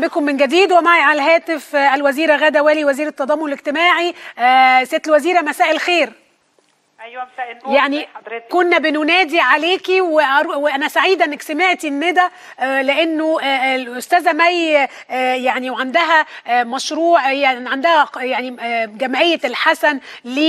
بكم من جديد ومعي على الهاتف آه، الوزيرة غادة والي وزير التضامن الاجتماعي آه، ست الوزيرة مساء الخير ايوه مساء النور يعني ازي حضرتك كنا بننادي عليكي وأر- وانا سعيده انك سمعتي الندى آه، لانه آه، الاستاذه مي آه، يعني وعندها آه، مشروع يعني عندها ق- يعني آه، جمعيه الحسن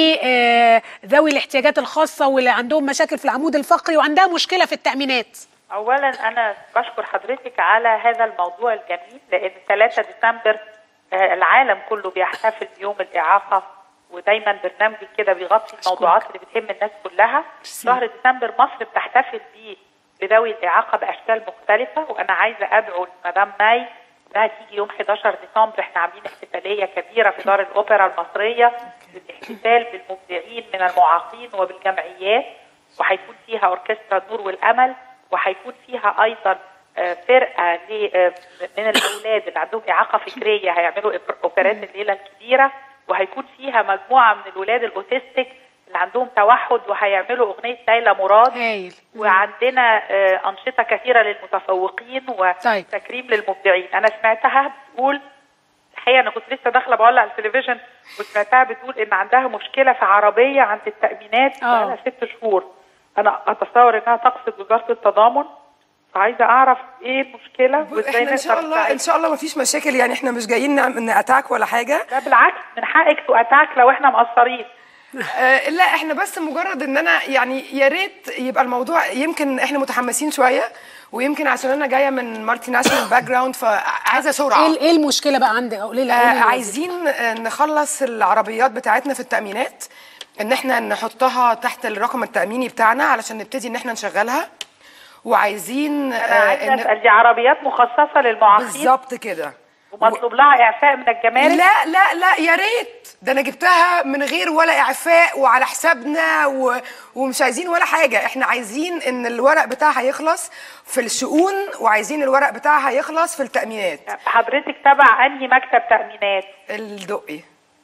لذوي الاحتياجات الخاصه واللي عندهم مشاكل في العمود الفقري وعندها مشكله في التامينات اولا انا بشكر حضرتك على هذا الموضوع الجميل لان 3 ديسمبر آه، العالم كله بيحتفل بيوم الاعاقه ودايما برنامجي كده بيغطي الموضوعات اللي بتهم الناس كلها شهر ديسمبر مصر بتحتفل بيه بذوي الاعاقه باشكال مختلفه وانا عايزه ادعو مدام ماي انها تيجي يوم 11 ديسمبر احنا عاملين احتفاليه كبيره في دار الاوبرا المصريه للاحتفال بالمبدعين من المعاقين وبالجمعيات وهيكون فيها اوركسترا النور والامل وهيكون فيها ايضا آه، فرقه ل- آه، من الاولاد اللي عندهم اعاقه فكريه هيعملوا إوبر- اوبرات الليله الكبيره وهيكون فيها مجموعه من الولاد الاوتيستيك اللي عندهم توحد وهيعملوا اغنيه ليلى مراد هايل وعندنا آه، انشطه كثيره للمتفوقين طيب. وتكريم للمبدعين انا سمعتها بتقول الحقيقه انا كنت لسه داخله بقول على التلفزيون وسمعتها بتقول ان عندها مشكله في عربيه عند التامينات آه. بقالها ست شهور انا اتصور انها تقصد وزاره التضامن فعايزه اعرف ايه المشكله وازاي احنا ان شاء نقدر الله ان نساعدها. شاء الله مفيش مشاكل يعني احنا مش جايين نعمل ناتاك ولا حاجه لا بالعكس من حقك تؤتاك لو احنا مقصرين آه لا احنا بس مجرد ان انا يعني يا ريت يبقى الموضوع يمكن احنا متحمسين شويه ويمكن عشان انا جايه من مالتي ناشونال باك جراوند فعايزه سرعه ايه ايه المشكله بقى عندك قولي لي آه قولي لي. عايزين آه، نخلص العربيات بتاعتنا في التأمينات ان احنا نحطها تحت الرقم التأميني بتاعنا علشان نبتدي ان احنا نشغلها وعايزين انا آه، عايزه إن- اسال دي عربيات مخصصه للمعاقين بالظبط كده ومطلوب لها اعفاء من الجمارك لا لا لا يا ريت ده انا جبتها من غير ولا اعفاء وعلى حسابنا و... ومش عايزين ولا حاجه احنا عايزين ان الورق بتاعها يخلص في الشؤون وعايزين الورق بتاعها يخلص في التأمينات حضرتك تبع انهي مكتب تامينات الدقي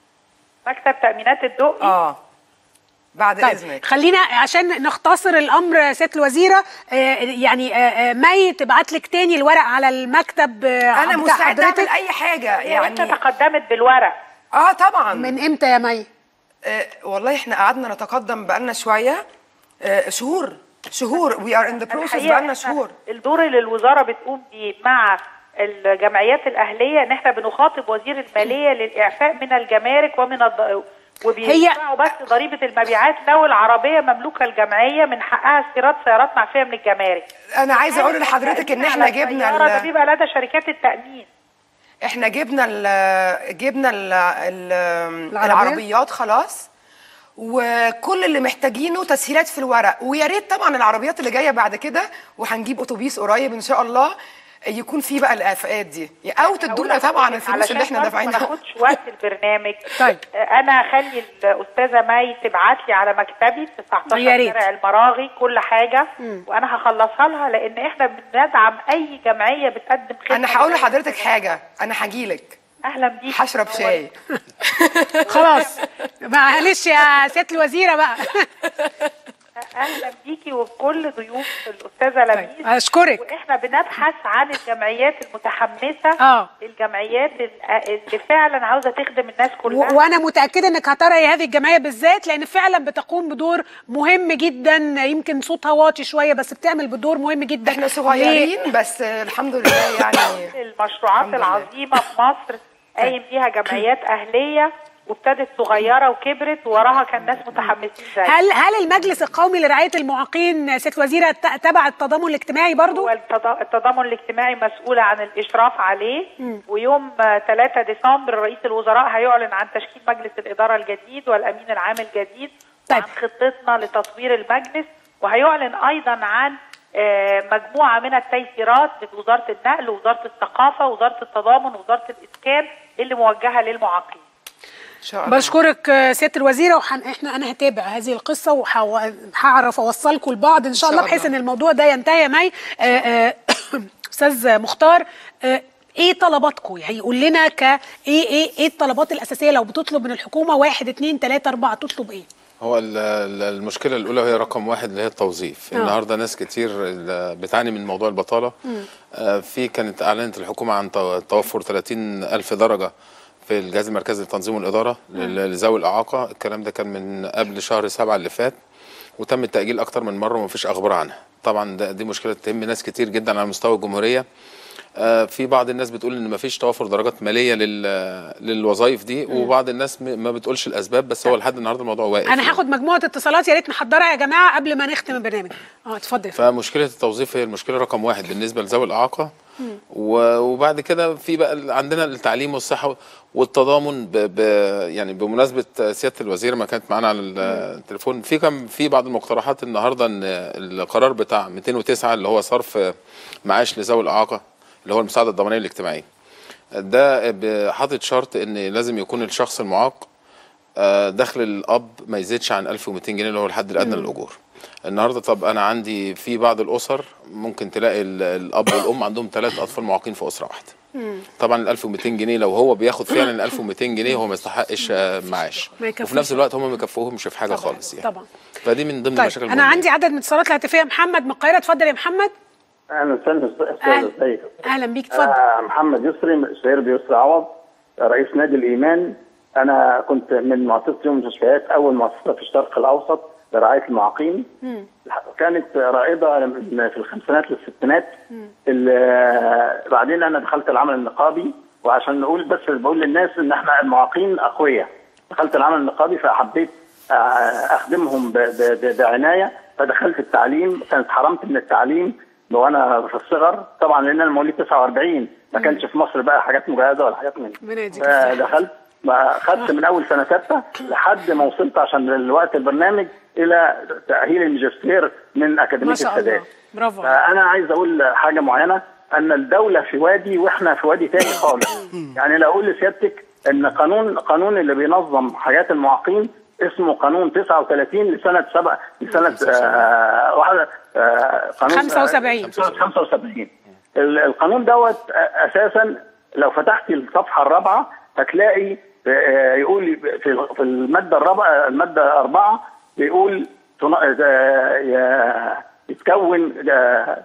مكتب تامينات الدقي اه بعد طيب اذنك خلينا عشان نختصر الامر ست الوزيره آه، يعني آه، آه، مي تبعت لك تاني الورق على المكتب آه، انا بتاع مستعده اعمل حضرتك اي حاجه هي انت يعني تقدمت بالورق اه طبعا من امتى يا مي آه والله احنا قعدنا نتقدم بقالنا شويه آه شهور شهور وي ار ان ذا بروسيس الحقيقة بقالنا إحنا شهور الدور اللي الوزاره بتقوم بيه مع الجمعيات الاهليه ان احنا بنخاطب وزير الماليه للاعفاء من الجمارك ومن الض... وبيدفعوا بس ضريبه المبيعات لو العربيه مملوكه الجمعيه من حقها استيراد سيارات معفيه من الجمارك انا عايزه اقول لحضرتك ان احنا جبنا السيارة ده ال- بيبقى لدى شركات التامين احنا جبنا ال جبنا ال ال العربية؟ العربيات خلاص وكل اللي محتاجينه تسهيلات في الورق ويا ريت طبعا العربيات اللي جايه بعد كده وهنجيب اتوبيس قريب ان شاء الله يكون فيه بقى الاعفاءات دي او تدونا طبعا الفلوس اللي احنا علشان دافعينها ما ناخدش وقت البرنامج طيب. انا هخلي الاستاذه مي تبعت لي على مكتبي 19 يا ريت. شارع المراغي كل حاجه وانا هخلصها لها لان احنا بندعم اي جمعيه بتقدم خدمه انا هقول لذوي لحضرتك الاحتياجات. حاجه انا هجيلك اهلا بيك هشرب شاي خلاص معلش يا ست الوزيره بقى اهلا بيكي وبكل ضيوف الاستاذه لميس اشكرك واحنا بنبحث عن الجمعيات المتحمسه آه. الجمعيات ال- اللي فعلا عاوزه تخدم الناس كلها و- وانا متاكده انك هترى هذه الجمعيه بالذات لان فعلا بتقوم بدور مهم جدا يمكن صوتها واطي شويه بس بتعمل بدور مهم جدا احنا صغيرين بس الحمد لله يعني المشروعات الحمد لله. العظيمه في مصر قايم فيها جمعيات اهليه وابتدت صغيره وكبرت وراها كان ناس متحمسين زي هل هل المجلس القومي لرعايه المعاقين ست وزيره ت- تبع التضامن الاجتماعي برضو هو التض- التضامن الاجتماعي مسؤول عن الاشراف عليه ويوم آه، 3 ديسمبر رئيس الوزراء هيعلن عن تشكيل مجلس الاداره الجديد والامين العام الجديد طيب. وعن خطتنا لتطوير المجلس وهيعلن ايضا عن آه، مجموعه من التيسيرات لوزاره النقل ووزاره الثقافه ووزاره التضامن ووزاره الاسكان اللي موجهه للمعاقين ان شاء الله بشكرك آه، سياده الوزيره وحن احنا انا هتابع هذه القصه وهعرف اوصلكم لبعض ان شاء شاء الله بحيث الله. ان الموضوع ده ينتهي يا مي آه، آه، استاذ مختار آه، ايه طلباتكم يعني قول لنا ك ايه ايه ايه الطلبات الاساسيه لو بتطلب من الحكومه واحد اتنين تلاته اربعه تطلب ايه هو ال- ال- المشكله الاولى هي رقم واحد اللي هي التوظيف آه. النهارده ناس كتير ال- بتعاني من موضوع البطاله آه، في كانت اعلنت الحكومه عن تو- توفر 30 الف درجه في الجهاز المركزي للتنظيم والاداره لل- لذوي الاعاقه الكلام ده كان من قبل شهر سبعة اللي فات وتم التاجيل اكتر من مره ومفيش اخبار عنها طبعا ده دي مشكله تهم ناس كتير جدا على مستوى الجمهوريه آه، في بعض الناس بتقول ان مفيش توافر درجات ماليه لل للوظائف دي وبعض الناس م- ما بتقولش الاسباب بس هو لحد النهارده الموضوع واقف انا يعني. هاخد مجموعه اتصالات يا ريت نحضرها يا جماعه قبل ما نختم البرنامج اه اتفضل يا فندم. فمشكله التوظيف هي المشكله رقم واحد بالنسبه لذوي الاعاقه و- وبعد كده في بقى ال- عندنا التعليم والصحه والتضامن ب ب يعني بمناسبه سياده الوزير ما كانت معانا على ال- التليفون في كم في بعض المقترحات النهارده ان القرار بتاع 209 اللي هو صرف معاش لذوي الاعاقه اللي هو المساعده الضمانيه الاجتماعيه ده ب- حاطط شرط ان لازم يكون الشخص المعاق آه، دخل الاب ما يزيدش عن 1200 جنيه اللي هو الحد الادنى للاجور النهارده طب انا عندي في بعض الاسر ممكن تلاقي ال- الاب والام عندهم ثلاث اطفال معاقين في اسره واحده طبعا ال 1200 جنيه لو هو بياخد فعلا ال 1200 جنيه هو ما يستحقش آه، معاش ما يكفيش. وفي نفس الوقت هم ما يكفوهمش في حاجه طبعاً، خالص يعني طبعا فدي من ضمن طيب المشاكل انا المهمة. عندي عدد من اتصالات الهاتفيه محمد من القاهره اتفضل يا محمد اهلا وسهلا استاذ أهلا. ازيك اهلا بيك اتفضل انا محمد يسري سير بيسري عوض رئيس نادي الايمان انا كنت من مؤسسه يوم المستشفيات اول مؤسسه في الشرق الاوسط لرعايه المعاقين كانت رائده من- في الخمسينات للستينات ال- بعدين انا دخلت العمل النقابي وعشان نقول بس بقول للناس ان احنا المعاقين اقوياء دخلت العمل النقابي فحبيت آه، اخدمهم ب- ب- ب- بعنايه فدخلت التعليم كانت حرمت من التعليم وانا في الصغر طبعا لان انا مواليد 49 ما كانش في مصر بقى حاجات مجهزه ولا حاجات من ربنا يديك الصحة. فدخلت ما خدت من اول سنه سته لحد ما وصلت عشان الوقت البرنامج الى تاهيل الماجستير من اكاديميه ما شاء الله السادات برافو عليك. فانا عايز اقول حاجه معينه ان الدوله في وادي واحنا في وادي تاني خالص يعني لو اقول لسيادتك ان قانون قانون اللي بينظم حياه المعاقين اسمه قانون 39 لسنه سبع لسنه آه واحد آه قانون 75. 75 ال- القانون دوت آه، اساسا لو فتحت الصفحه الرابعه هتلاقي آه، يقول في في الماده الرابعه الماده اربعه بيقول تن- آه، ي- يتكون آه،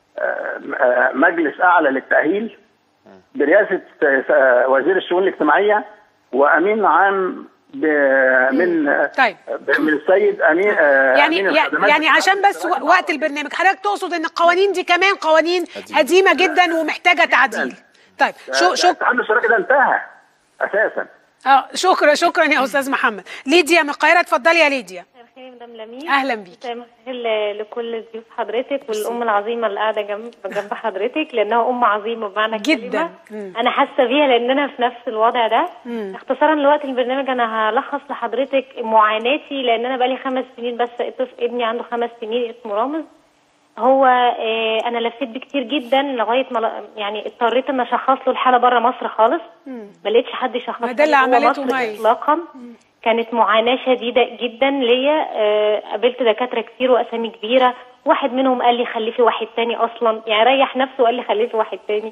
آه، مجلس اعلى للتاهيل برئاسه آه، وزير الشؤون الاجتماعيه وامين عام ب- من طيب. من السيد امين آه، يعني أمين يع- الخدمات يعني عشان بس و- وقت البرنامج حضرتك تقصد ان القوانين دي كمان قوانين قديمة. قديمه جدا ومحتاجه تعديل طيب شو شو الاتحاد الاشتراكي ده انتهى اساسا اه شكرا شكرا يا استاذ محمد ليديا من القاهره اتفضلي يا ليديا مساء الخير يا مدام لميس اهلا بيك مساء الخير ل- لكل ضيوف حضرتك والام العظيمه اللي قاعده جنب جنب حضرتك لانها ام عظيمه بمعنى جداً. الكلمه انا حاسه بيها لان انا في نفس الوضع ده اختصارا لوقت البرنامج انا هلخص لحضرتك معاناتي لان انا بقالي خمس سنين بس طفل ابني عنده خمس سنين اسمه رامز هو آه، انا لفيت بكتير جدا لغايه ما ل- يعني اضطريت ان اشخص له الحاله بره مصر خالص ما لقيتش حد يشخص ما ده اللي جوه عملته مصر مي. اطلاقا كانت معاناه شديده جدا ليا آه، قابلت دكاتره كتير واسامي كبيره واحد منهم قال لي خلفي واحد تاني اصلا يعني ريح نفسه وقال لي خلفي واحد تاني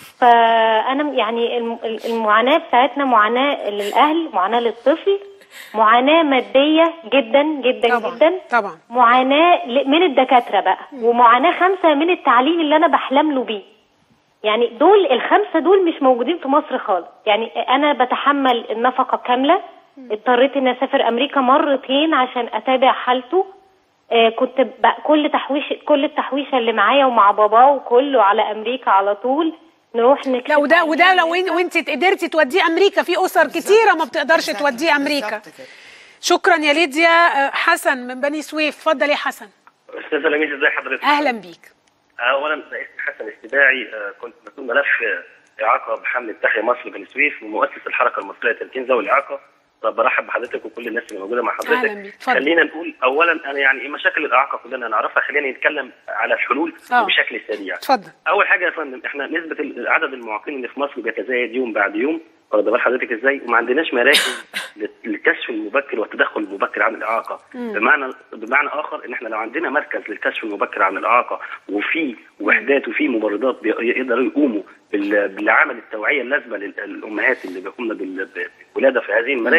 فانا يعني الم- المعاناه بتاعتنا معاناه للاهل معاناه للطفل معاناه ماديه جدا جدا طبعا جدا طبعا معاناه ل- من الدكاتره بقى ومعاناه خمسه من التعليم اللي انا بحلم له بيه يعني دول الخمسه دول مش موجودين في مصر خالص يعني انا بتحمل النفقه كامله اضطريت اني اسافر امريكا مرتين عشان اتابع حالته آه كنت ب- كل تحويش كل التحويشه اللي معايا ومع باباه وكله على امريكا على طول نروح نكشف لا وده عليه. وده لو إن- وانت قدرتي توديه امريكا في اسر كتيره ما بتقدرش توديه امريكا بالظبط كده. شكرا يا ليديا آه، حسن من بني سويف اتفضل يا حسن استاذ لميس ازي حضرتك؟ اهلا بيك اولا اسمي حسن السباعي آه، كنت مسؤول ملف آه، اعاقه بحمله تحيا مصر بني سويف ومؤسس الحركه المصريه لتمكين ذوي الاعاقه طب برحب بحضرتك وكل الناس اللي موجوده مع أهلاً حضرتك بيك. اتفضل. خلينا نقول اولا انا يعني مشاكل الاعاقه كلنا نعرفها خلينا نتكلم على الحلول آه. بشكل سريع اتفضل اول حاجه يا فندم احنا نسبه ال- عدد المعاقين اللي في مصر بيتزايد يوم بعد يوم واخد بال حضرتك ازاي وما عندناش مراكز لل- للكشف المبكر والتدخل المبكر عن الاعاقه بمعنى بمعنى اخر ان احنا لو عندنا مركز للكشف المبكر عن الاعاقه وفي وحدات وفي ممرضات بي- يقدروا يقوموا بال- بالعمل التوعيه اللازمه للامهات اللي بيقومن بال- بالولاده في هذه المراكز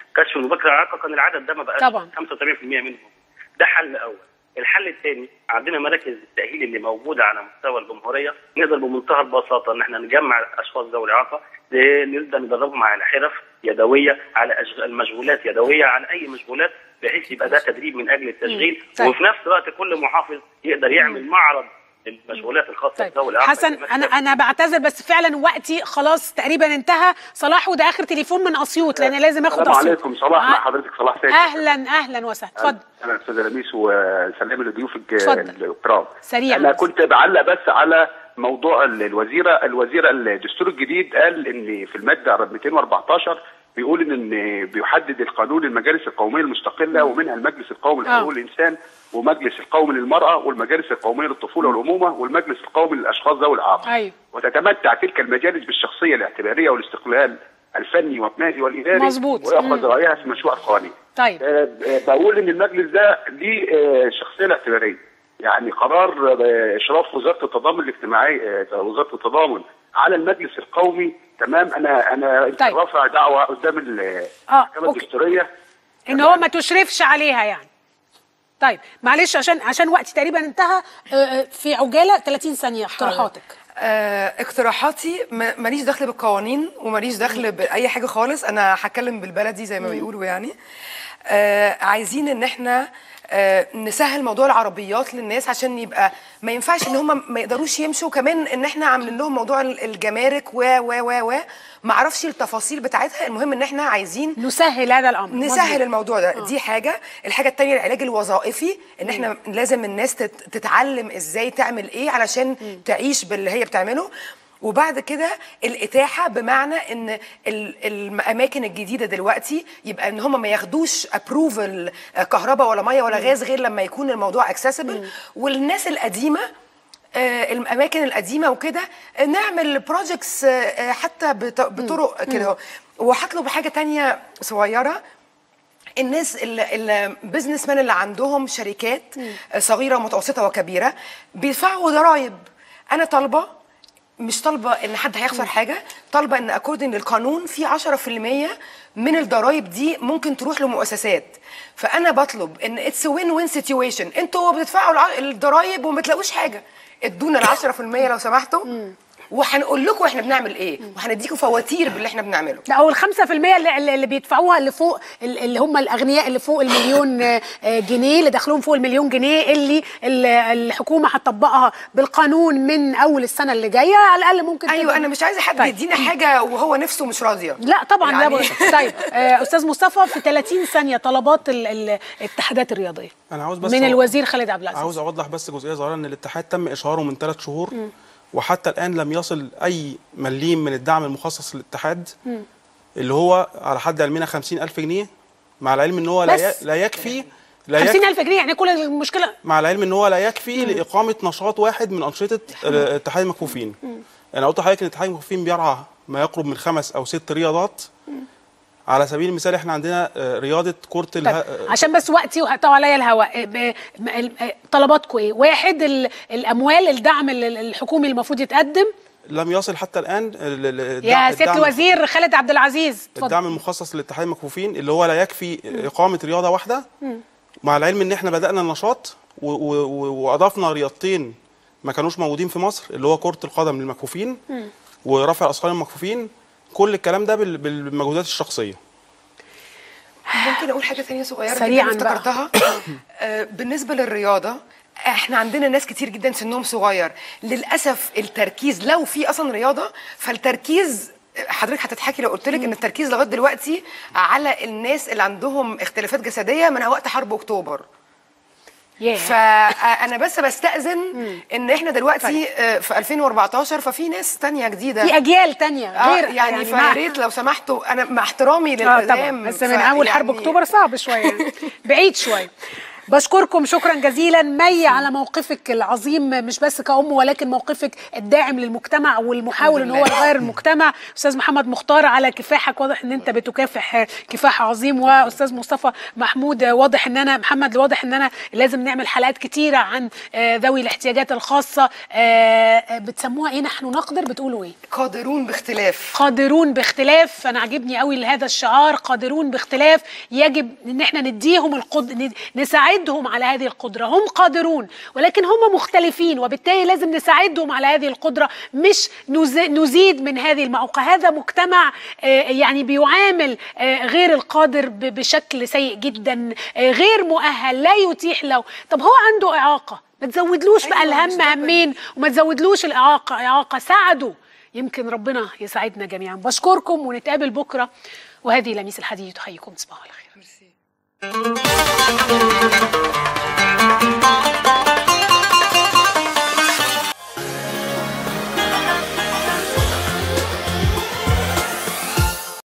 كشف المبكر الاعاقه كان العدد ده ما بقاش طبعاً. 75% منهم ده حل اول الحل الثاني عندنا مراكز التاهيل اللي موجوده على مستوى الجمهوريه نقدر بمنتهى البساطه ان احنا نجمع اشخاص ذوي الاعاقه نبدا ندربهم على حرف يدويه على أشغ- مشغولات يدويه على اي مشغولات بحيث يبقى ده تدريب من اجل التشغيل طيب. وفي نفس الوقت كل محافظ يقدر يعمل معرض للمشغولات الخاصه طيب بذوي الاعاقه حسن انا انا بعتذر بس فعلا وقتي خلاص تقريبا انتهى صلاح وده اخر تليفون من اسيوط لان لازم اخد السلام اسيوط عليكم صلاح مع ع- حضرتك صلاح سيد اهلا اهلا وسهلا اتفضل انا استاذ لميس وسلام لضيوفك اتفضل. الكرام سريعاً انا بس. كنت بعلق بس على موضوع ال- الوزيره الوزيره الدستور الجديد قال ان في الماده 214 بيقول ان إن بيحدد القانون المجالس القوميه المستقله ومنها المجلس القومي لحقوق آه. الانسان ومجلس القومي للمراه والمجالس القوميه للطفوله والامومه والمجلس القومي للاشخاص ذوي الاعاقه ايوه وتتمتع تلك المجالس بالشخصيه الاعتباريه والاستقلال الفني والمالي والاداري مظبوط. وياخذ مم. رايها في المشروع القانوني طيب آه، آه، بقول ان المجلس ده ليه آه، شخصيه الاعتباريه يعني قرار آه، اشراف وزاره التضامن الاجتماعي آه، وزاره التضامن على المجلس القومي تمام انا انا طيب. رافع دعوه قدام ال- اه المحكمه اوكي الدستوريه ان هو ما تشرفش عليها يعني طيب معلش عشان عشان وقتي تقريبا انتهى آه، آه، في عجاله 30 ثانيه اقتراحاتك آه، اقتراحاتي ما- ماليش دخل بالقوانين وماليش دخل باي حاجه خالص انا هتكلم بالبلدي زي ما بيقولوا يعني آه، عايزين ان احنا آه، نسهل موضوع العربيات للناس عشان يبقى ما ينفعش ان هم ما يقدروش يمشوا كمان ان احنا عاملين لهم موضوع ال- الجمارك و و و و ما اعرفش التفاصيل بتاعتها المهم ان احنا عايزين نسهل هذا الامر نسهل مظبوط. الموضوع ده دي حاجه الحاجه التانية العلاج الوظائفي ان احنا لازم الناس تت- تتعلم ازاي تعمل ايه علشان تعيش باللي هي بتعمله وبعد كده الاتاحه بمعنى ان ال- الاماكن الجديده دلوقتي يبقى ان هم ما ياخدوش ابروفل كهرباء ولا ميه ولا غاز غير لما يكون الموضوع اكسسبل والناس القديمه آه، الاماكن القديمه وكده آه، نعمل بروجكتس حتى بط- بطرق كده اهو. وهطلب حاجه تانية صغيره الناس البزنس مان اللي عندهم شركات صغيره ومتوسطه وكبيره بيدفعوا ضرائب انا طالبه مش طالبه ان حد هيخسر حاجه طالبه ان اكوردنج للقانون في 10% من الضرائب دي ممكن تروح لمؤسسات فانا بطلب ان اتس وين وين سيتويشن انتوا بتدفعوا الع- الضرايب وما تلاقوش حاجه ادونا ال 10% لو سمحتوا وهنقول لكم احنا بنعمل ايه وهنديكم فواتير باللي احنا بنعمله لا او ال 5% اللي, اللي اللي بيدفعوها اللي فوق ال- اللي هم الاغنياء اللي فوق المليون آه، آه، جنيه اللي دخلهم فوق المليون جنيه اللي ال- الحكومه هتطبقها بالقانون من اول السنه اللي جايه على الاقل ممكن ايوه تبقى- انا مش عايزه حد طيب. يدينا حاجه وهو نفسه مش راضيه لا طبعا يعني- لا طيب آه، استاذ مصطفى في 30 ثانيه طلبات ال- ال- الاتحادات الرياضيه انا عاوز بس من أو- الوزير خالد عبد العزيز عاوز اوضح بس جزئيه صغيره ان الاتحاد تم اشهاره من ثلاث شهور وحتى الان لم يصل اي مليم من الدعم المخصص للاتحاد اللي هو على حد علمنا 50000 جنيه مع العلم ان هو لا ي- بس. لا يكفي لا يكفي 50000 جنيه يعني كل المشكله مع العلم ان هو لا يكفي لاقامه نشاط واحد من انشطه ال- اتحاد المكفوفين انا قلت لحضرتك ان اتحاد المكفوفين بيرعى ما يقرب من خمس او ست رياضات على سبيل المثال احنا عندنا آه، رياضه كره طيب اله... عشان بس وقتي وهقطعوا عليا الهواء ب- م- ال- آه، طلباتكم ايه؟ واحد ال- الاموال الدعم ال- ال- الحكومي المفروض يتقدم لم يصل حتى الان ال- ال- الدع- يا سياده الدعم- الوزير خالد عبد العزيز اتفضل الدعم المخصص للاتحاد المكفوفين اللي هو لا يكفي اقامه رياضه واحده مع العلم ان احنا بدانا النشاط و- و- و- واضفنا رياضتين ما كانوش موجودين في مصر اللي هو كره القدم للمكفوفين ورفع اثقال المكفوفين كل الكلام ده بال- بالمجهودات الشخصيه ممكن اقول حاجه ثانيه صغيره جداً سريعاً بقى. افتكرتها آه، بالنسبه للرياضه احنا عندنا ناس كتير جدا سنهم صغير للاسف التركيز لو في اصلا رياضه فالتركيز حضرتك هتضحكي لو قلت لك ان التركيز لغايه دلوقتي على الناس اللي عندهم اختلافات جسديه من وقت حرب اكتوبر ياه. فانا بس بستاذن ان احنا دلوقتي آه، في 2014 ففي ناس تانية جديده في اجيال تانية آه، غير يعني فيا مع- ريت لو سمحتوا انا مع احترامي اه طبعا للالزام بس من اول حرب فيعني- اكتوبر صعب شويه بعيد شويه بشكركم شكرا جزيلا مي على موقفك العظيم مش بس كأم ولكن موقفك الداعم للمجتمع والمحاول ان هو يغير المجتمع استاذ محمد مختار على كفاحك واضح ان انت بتكافح كفاح عظيم واستاذ مصطفى محمود واضح ان انا محمد واضح ان انا لازم نعمل حلقات كتيره عن آه، ذوي الاحتياجات الخاصه آه، آه، بتسموها ايه نحن نقدر بتقولوا ايه قادرون باختلاف قادرون باختلاف انا عاجبني قوي هذا الشعار قادرون باختلاف يجب ان احنا نديهم القد... نساعدهم على هذه القدره هم قادرون ولكن هم مختلفين وبالتالي لازم نساعدهم على هذه القدره مش نز... نزيد من هذه المعوقه هذا مجتمع آه، يعني بيعامل آه، غير القادر ب... بشكل سيء جدا آه، غير مؤهل لا يتيح له طب هو عنده اعاقه ما تزودلوش بقى أيوة، الهم مش ده همين وما تزودلوش الاعاقه اعاقه ساعده يمكن ربنا يساعدنا جميعا بشكركم ونتقابل بكره وهذه لميس الحديد تحييكم صباح الخير ميرسي